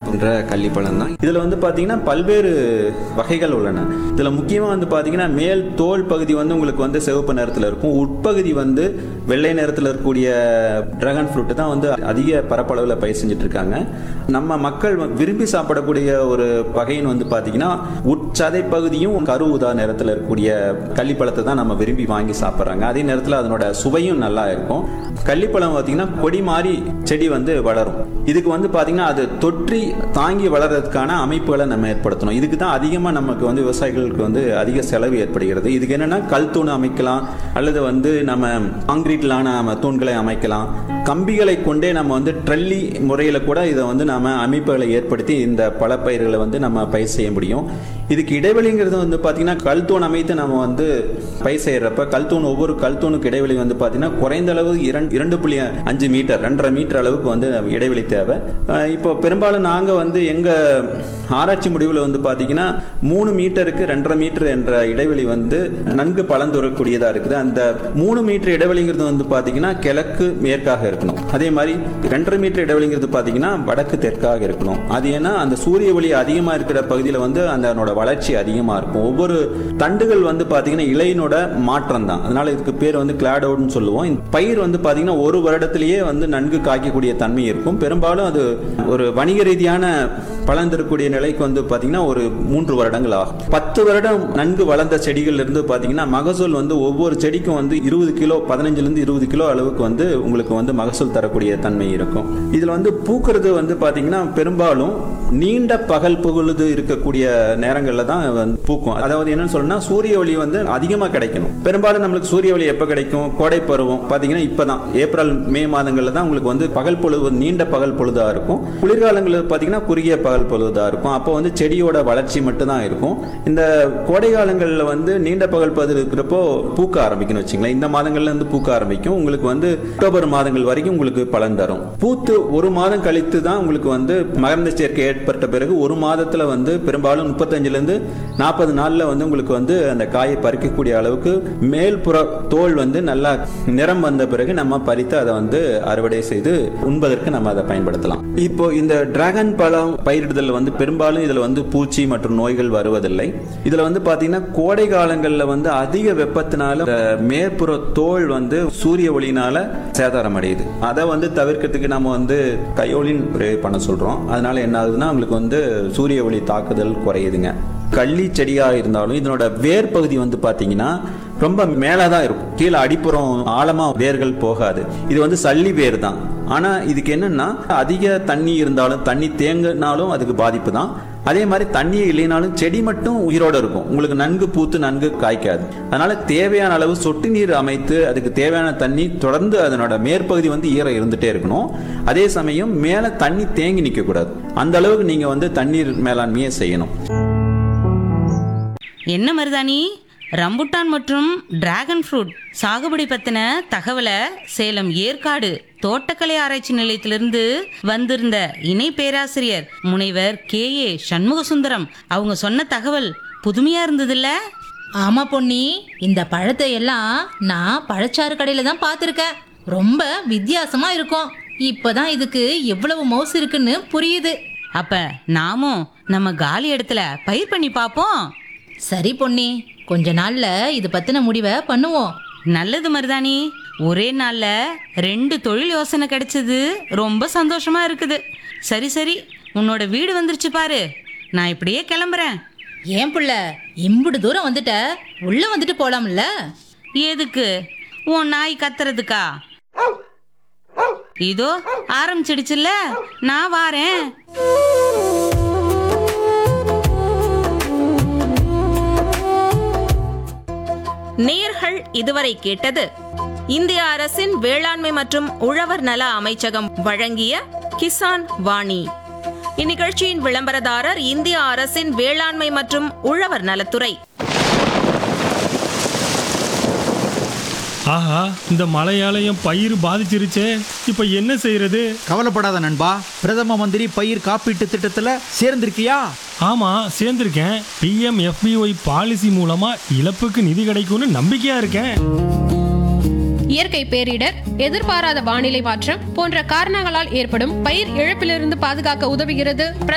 என்ற கள்ளிப்பழம் தான் இதில் வந்து பார்த்தீங்கன்னா பல்வேறு வகைகள் உள்ளன இதில் முக்கியமாக வந்து பார்த்தீங்கன்னா மேல் தோல் பகுதி வந்து உங்களுக்கு வந்து சிவப்பு நிறத்தில் இருக்கும் உட்பகுதி வந்து வெள்ளை நிறத்தில் இருக்கக்கூடிய டிராகன் ஃப்ரூட் தான் வந்து அதிக பரப்பளவில் பயிர் செஞ்சுட்டு இருக்காங்க நம்ம மக்கள் விரும்பி சாப்பிடக்கூடிய ஒரு வகைன்னு வந்து பார்த்தீங்கன்னா உட்சதை பகுதியும் கரு ஊதா நிறத்தில் இருக்கக்கூடிய கள்ளிப்பழத்தை தான் நம்ம விரும்பி வாங்கி சாப்பிட்றாங்க அதே நேரத்தில் அதனோட சுவையும் நல்லா இருக்கும் கள்ளிப்பழம் பார்த்தீங்கன்னா கொடி மாதிரி செடி வந்து வளரும் இதுக்கு வந்து பார்த்தீங்கன்னா அது தொற்றி தாங்கி வளர்றதுக்கான அமைப்புகளை நம்ம ஏற்படுத்தணும் இதுக்கு தான் அதிகமாக நமக்கு வந்து விவசாயிகளுக்கு வந்து அதிக செலவு ஏற்படுகிறது இதுக்கு என்னன்னா கல் தூண் அமைக்கலாம் அல்லது வந்து நம்ம காங்கிரீட்லான நம்ம தூண்களை அமைக்கலாம் கம்பிகளை கொண்டே நம்ம வந்து ட்ரல்லி முறையில் கூட இதை வந்து நாம அமைப்புகளை ஏற்படுத்தி இந்த பழப்பயிர்களை வந்து நம்ம பயிர் செய்ய முடியும் இதுக்கு இடைவெளிங்கிறது வந்து பார்த்தீங்கன்னா கல் தூண் அமைத்து நம்ம வந்து பயிர் செய்யறப்ப கல் தூண் ஒவ்வொரு கல் தூணுக்கு இடைவெளி வந்து பார்த்தீங்கன்னா குறைந்த அளவு இரண்டு இரண்டு புள்ளி அஞ்சு மீட்டர் ரெண்டரை மீட்டர் அளவுக்கு வந்து இடைவெளி தேவை அஹ் இப்போ பெரும்பாலும் நாங்கள் வந்து எங்கள் ஆராய்ச்சி முடிவில் வந்து பார்த்தீங்கன்னா மூணு மீட்டருக்கு ரெண்டரை மீட்டர் என்ற இடைவெளி வந்து நன்கு பலந்துரக்கூடியதாக இருக்குது அந்த மூணு மீட்டர் இடைவெளிங்கிறது வந்து பார்த்தீங்கன்னா கிழக்கு மேற்காக இருக்கணும் அதே மாதிரி ரெண்டரை மீட்டர் இடைவெளிங்கிறது பார்த்தீங்கன்னா வடக்கு தெற்காக இருக்கணும் அது ஏன்னா அந்த சூரிய ஒளி அதிகமாக இருக்கிற பகுதியில் வந்து அதனோட வளர்ச்சி அதிகமாக இருக்கும் ஒவ்வொரு தண்டுகள் வந்து பார்த்தீங்கன்னா இலையினோட மாற்றம் தான் அதனால இதுக்கு பேர் வந்து கிளாடோட்னு சொல்லுவோம் இந்த பயிர் வந்து பார்த்தீங்கன்னா ஒரு வருடத்திலேயே வந்து நன்கு காய்க்கக்கூடிய தன்மை இருக்கும் பெரும்பாலும் அது ஒரு வணிக ரீதியான பலன் தரக்கூடிய நிலைக்கு வந்து பார்த்தீங்கன்னா ஒரு மூன்று வருடங்கள் ஆகும் பத்து வருடம் நன்கு வளர்ந்த செடிகள் இருந்து பார்த்தீங்கன்னா மகசூல் வந்து ஒவ்வொரு செடிக்கும் வந்து இருபது கிலோ பதினஞ்சுலேருந்து இருபது கிலோ அளவுக்கு வந்து உங்களுக்கு வந்து மகசூல் தரக்கூடிய தன்மை இருக்கும் இதில் வந்து பூக்கிறது வந்து பார்த்தீங்கன்னா பெரும்பாலும் நீண்ட பகல் பொழுது இருக்கக்கூடிய நேரங்களில் தான் வந்து பூக்கும் அதாவது என்னன்னு சொல்லணும்னா சூரிய ஒளி வந்து அதிகமாக கிடைக்கணும் பெரும்பாலும் நம்மளுக்கு சூரிய ஒளி எப்போ கிடைக்கும் கோடை பருவம் பார்த்தீங்கன்னா இப்பதான் ஏப்ரல் மே மாதங்களில் தான் உங்களுக்கு வந்து பகல் பொழுது வந்து நீண்ட பகல் பொழுதா இருக்கும் குளிர்காலங்களில் பார்த்தீங்கன்னா குறுகிய பகல் பொழுதா இருக்கும் அப்போ வந்து செடியோட வளர்ச்சி மட்டும் தான் இருக்கும் இந்த கோடை காலங்களில் வந்து நீண்ட பகல் பொழுது இருக்கிறப்போ பூக்க ஆரம்பிக்கணும் வச்சுங்களேன் இந்த மாதங்கள்ல இருந்து பூக்க ஆரம்பிக்கும் உங்களுக்கு வந்து அக்டோபர் மாதங்கள் வரைக்கும் உங்களுக்கு பலன் தரும் பூத்து ஒரு மாதம் கழித்து தான் உங்களுக்கு வந்து மகரந்த சேர்க்கை ஏற்பட்ட பிறகு ஒரு மாதத்துல வந்து பெரும்பாலும் முப்பத்தஞ்சுல இருந்து நாற்பது நாள்ல வந்து உங்களுக்கு வந்து அந்த காயை பறிக்கக்கூடிய அளவுக்கு மேல்புற தோல் வந்து நல்லா நிறம் வந்த பிறகு நம்ம பறித்து அதை வந்து அறுவடை செய்து உண்பதற்கு நம்ம அதை பயன்படுத்தலாம் இப்போ இந்த டிராகன் பழம் பயிரிடுதல் வந்து பெரும்பாலும் இதுல வந்து பூச்சி மற்றும் நோய்கள் வருவதில்லை இதுல வந்து பாத்தீங்கன்னா கோடை காலங்கள்ல வந்து அதிக வெப்பத்தினால இந்த மேற்புற தோல் வந்து சூரிய ஒளியினால சேதாரம் அடையுது அதை வந்து தவிர்க்கிறதுக்கு நம்ம வந்து கையோலின் பிரயோகம் பண்ண சொல்றோம் அதனால என்ன ஆகுதுன்னா உங்களுக்கு வந்து சூரிய ஒளி தாக்குதல் குறையுதுங்க கள்ளி செடியா இருந்தாலும் இதனோட வேர் பகுதி வந்து பாத்தீங்கன்னா ரொம்ப மேலே தான் இருக்கும் கீழே அடிப்புறம் ஆழமா வேர்கள் போகாது இது வந்து சல்லி வேர் தான் ஆனா இதுக்கு என்னன்னா அதிக தண்ணி இருந்தாலும் தண்ணி தேங்கினாலும் அதுக்கு பாதிப்பு தான் அதே மாதிரி தண்ணியே இல்லைனாலும் செடி மட்டும் உயிரோட இருக்கும் உங்களுக்கு நன்கு பூத்து நன்கு காய்க்காது அதனால தேவையான அளவு சொட்டு நீர் அமைத்து அதுக்கு தேவையான தண்ணி தொடர்ந்து அதனோட மேற்பகுதி வந்து ஈரம் இருந்துட்டே இருக்கணும் அதே சமயம் மேலே தண்ணி தேங்கி நிற்க கூடாது அந்த அளவுக்கு நீங்க வந்து தண்ணீர் மேலாண்மையை செய்யணும் என்ன மருதாணி ரம்புட்டான் மற்றும் டிராகன் ஃப்ரூட் சாகுபடி பத்தின தகவலை சேலம் ஏற்காடு தோட்டக்கலை ஆராய்ச்சி நிலையத்திலிருந்து வந்திருந்த இணை பேராசிரியர் முனைவர் கே ஏ சண்முகசுந்தரம் அவங்க சொன்ன தகவல் புதுமையா இருந்ததுல்ல ஆமா பொன்னி இந்த பழத்தை எல்லாம் நான் பழச்சாறு கடையில தான் பார்த்துருக்கேன் ரொம்ப வித்தியாசமா இருக்கும் இப்பதான் இதுக்கு எவ்வளவு மவுசு இருக்குன்னு புரியுது அப்ப நாமும் நம்ம காலி இடத்துல பயிர் பண்ணி பார்ப்போம் சரி பொன்னி கொஞ்ச நாள்ல இது பத்தின முடிவை பண்ணுவோம் நல்லது மருதாணி ஒரே நாள்ல ரெண்டு தொழில் யோசனை கிடைச்சது ரொம்ப சந்தோஷமா இருக்குது சரி சரி உன்னோட வீடு வந்துருச்சு பாரு நான் இப்படியே கிளம்புறேன் ஏன் புள்ள இம்புடு தூரம் வந்துட்ட உள்ள வந்துட்டு போலாம்ல எதுக்கு உன் நாய் கத்துறதுக்கா இதோ ஆரம்பிச்சிடுச்சுல்ல நான் வாரேன் நேர்கள் இதுவரை கேட்டது இந்திய அரசின் வேளாண்மை மற்றும் உழவர் நல அமைச்சகம் வழங்கிய கிசான் வாணி இந்நிகழ்ச்சியின் விளம்பரதாரர் இந்திய அரசின் வேளாண்மை மற்றும் உழவர் நலத்துறை ஆஹா இந்த மழையாலயம் பயிர் பாதிச்சிருச்சே இப்போ என்ன செய்யறது கவலைப்படாத நண்பா பிரதம மந்திரி பயிர் காப்பீட்டு திட்டத்துல சேர்ந்திருக்கியா ஆமா சேர்ந்திருக்கேன் பிஎம் எஃபிஒய் பாலிசி மூலமா இழப்புக்கு நிதி கிடைக்கும்னு நம்பிக்கையா இருக்கேன் இயற்கை பேரிடர் எதிர்பாராத வானிலை மாற்றம் போன்ற காரணங்களால் ஏற்படும் பயிர் இழப்பிலிருந்து பாதுகாக்க உதவுகிறது